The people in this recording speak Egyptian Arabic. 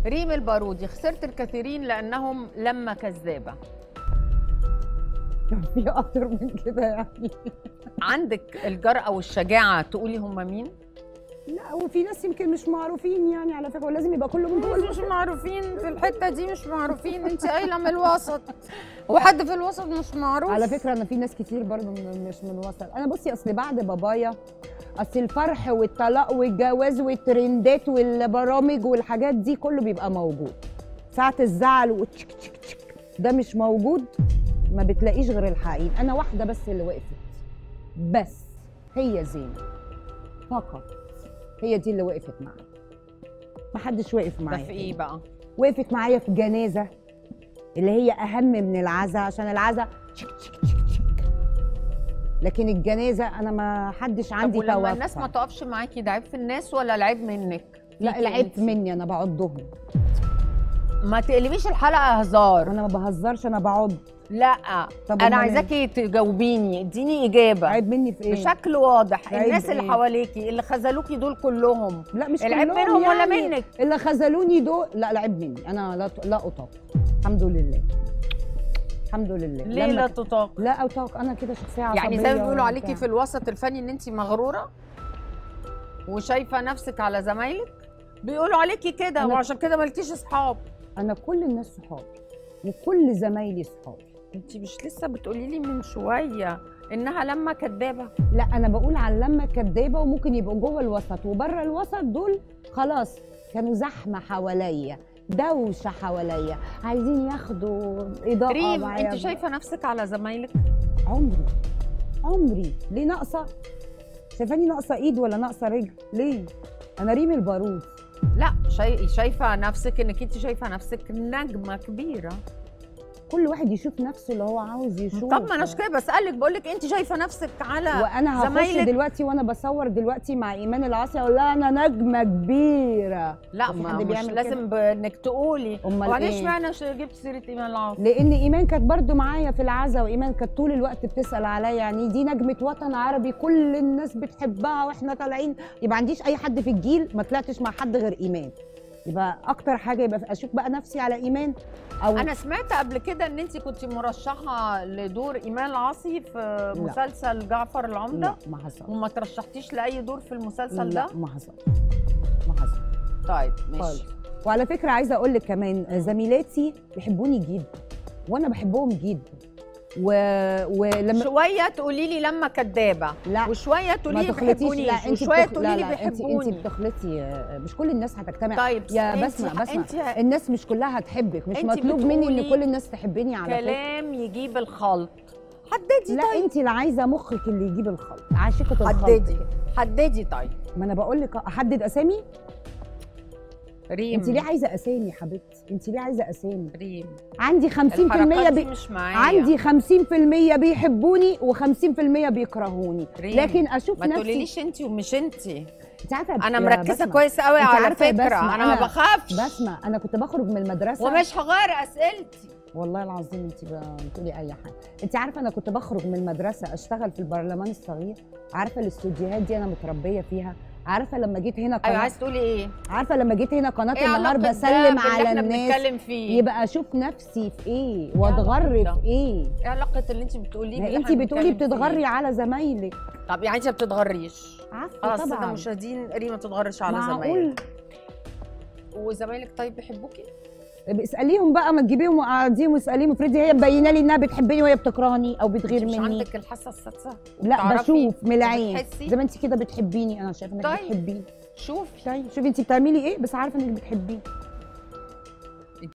ريم البارودي خسرت الكثيرين لانهم لما كذابه كان في اكتر من كده يعني عندك الجرأة والشجاعة تقولي هم مين؟ لا وفي ناس يمكن مش معروفين يعني على فكره ولازم يبقى كله من دول مش معروفين في الحتة دي مش معروفين انت قايلة من الوسط وحد في الوسط مش معروف على فكره انا في ناس كتير برضو من مش من وسط انا بصي اصل بعد بابايا اصل الفرح والطلاق والجواز والترندات والبرامج والحاجات دي كله بيبقى موجود ساعه الزعل وتشك تشك تشك ده مش موجود ما بتلاقيش غير الحقيقي انا واحده بس اللي وقفت بس هي زينه فقط هي دي اللي وقفت معايا ما حدش وقف ده معايا في ايه بقى؟ وقفت معايا في جنازه اللي هي اهم من العزا عشان العزا تشك تشك تشك تشك لكن الجنازه انا ما حدش طب عندي ولما توفى الناس ما تقفش معاكي ده عيب في الناس ولا العيب منك؟ لا فيكي العيب انت؟ مني انا بعضهم ما تقلبيش الحلقة هزار انا ما بهزرش انا بعض لا طب انا أمال إيه؟ عايزاكي تجاوبيني اديني اجابة عيب مني في ايه بشكل واضح عيب الناس اللي إيه؟ حواليكي اللي خذلوكي دول كلهم لا مش العيب كلهم منهم ولا يعني. منك؟ اللي خذلوني دول لا العيب مني انا لا لا اطاق الحمد لله الحمد لله ليه لما لا ك- تطاق؟ لا اطاق انا كده شخصيه عصبيه يعني زي ما بيقولوا عليكي وبتاع. في الوسط الفني ان انت مغروره وشايفه نفسك على زمايلك بيقولوا عليكي كده أنا- وعشان كده مالكيش اصحاب انا كل الناس صحابي وكل زمايلي صحابي انت مش لسه بتقولي لي من شويه انها لما كدابه لا انا بقول على لما كدابه وممكن يبقوا جوه الوسط وبره الوسط دول خلاص كانوا زحمه حواليا دوشه حواليا عايزين ياخدوا اضاءه ريم معايا انت شايفه نفسك على زمايلك عمري عمري ليه ناقصه شايفاني ناقصه ايد ولا ناقصه رجل ليه انا ريم البارود لا شاي... شايفه نفسك انك انت شايفه نفسك نجمه كبيره كل واحد يشوف نفسه اللي هو عاوز يشوفه طب ما انا مش كده بسالك بقول لك انت شايفه نفسك على وانا هخش زمايلك- دلوقتي وانا بصور دلوقتي مع ايمان العاصي اقول لها انا نجمه كبيره لا هو في ما حد مش بيعمل لازم بانك تقولي أمال وبعدين إيه؟ اشمعنى ش- جبت سيره ايمان العاصي لان ايمان كانت برضو معايا في العزا وايمان كانت طول الوقت بتسال عليا يعني دي نجمه وطن عربي كل الناس بتحبها واحنا طالعين يبقى ما عنديش اي حد في الجيل ما طلعتش مع حد غير ايمان يبقى اكتر حاجه يبقى اشوف بقى نفسي على ايمان او انا سمعت قبل كده ان انت كنت مرشحه لدور ايمان العاصي في مسلسل جعفر العمده لا ما حصل وما ترشحتيش لاي دور في المسلسل لا ده ما حصل ما حصل طيب ماشي خالص وعلى فكره عايزه اقول لك كمان زميلاتي بيحبوني جدا وانا بحبهم جدا و... ولما شويه تقولي لي لما كدابه لا وشويه تقولي ما لي تخلطيش بيحبوني لا انت وشويه بتخ... تقولي لا لي لا انت انت بيحبوني بتخلطي آه، مش كل الناس هتجتمع طيب يا انت- بسمع بسمع انت الناس مش كلها هتحبك مش انت مطلوب مني ان بتقولي كل الناس تحبني على فكره كلام يجيب الخلط حددي لا طيب انت اللي عايزه مخك اللي يجيب الخلط عاشقه الخلط حددي كده. حددي طيب ما انا بقول لك احدد اسامي ريم انت ليه عايزه اسامي يا حبيبتي انت ليه عايزه اسامي ريم عندي 50% الحركات دي بي... مش معايا عندي 50% بيحبوني و50% بيكرهوني ريم، لكن اشوف ما نفسي تقوليليش انت ومش انت انت عارفه انا يا مركزه بسمة، كويس قوي انت على عارفة يا فكره بسمة، انا ما أنا بخافش بسمع انا كنت بخرج من المدرسه ومش هغير اسئلتي والله العظيم انت بتقولي اي حاجه انت عارفه انا كنت بخرج من المدرسه اشتغل في البرلمان الصغير عارفه الاستوديوهات دي انا متربيه فيها عارفه لما جيت هنا ايوه قناه عايز تقولي ايه عارفه لما جيت هنا قناه ايه النهار علاقة ده بسلم باللي على احنا الناس بنتكلم فيه يبقى اشوف نفسي في ايه علاقة واتغر ده؟ في ايه ايه علاقه اللي انت بتقوليه ما باللي انت احنا بتقولي بنتكلم بتتغري فيه؟ على زمايلك طب يعني انت ما بتتغريش عارفه خلاص كده طبعا مشاهدين ريم ما بتتغرش على معقول زمايلك وزمايلك طيب بيحبوكي اساليهم بقى ما تجيبيهم وقعديهم واساليهم افرضي هي مبينه لي انها بتحبني وهي بتكرهني او بتغير مش مني عندك الحاسه السادسه لا وبتعرفي بشوف من العين وبتحسي؟ زي ما انت كده بتحبيني انا شايفه انك طيب. بتحبيني شوفي طيب شوفي انت بتعملي ايه بس عارفه انك بتحبيني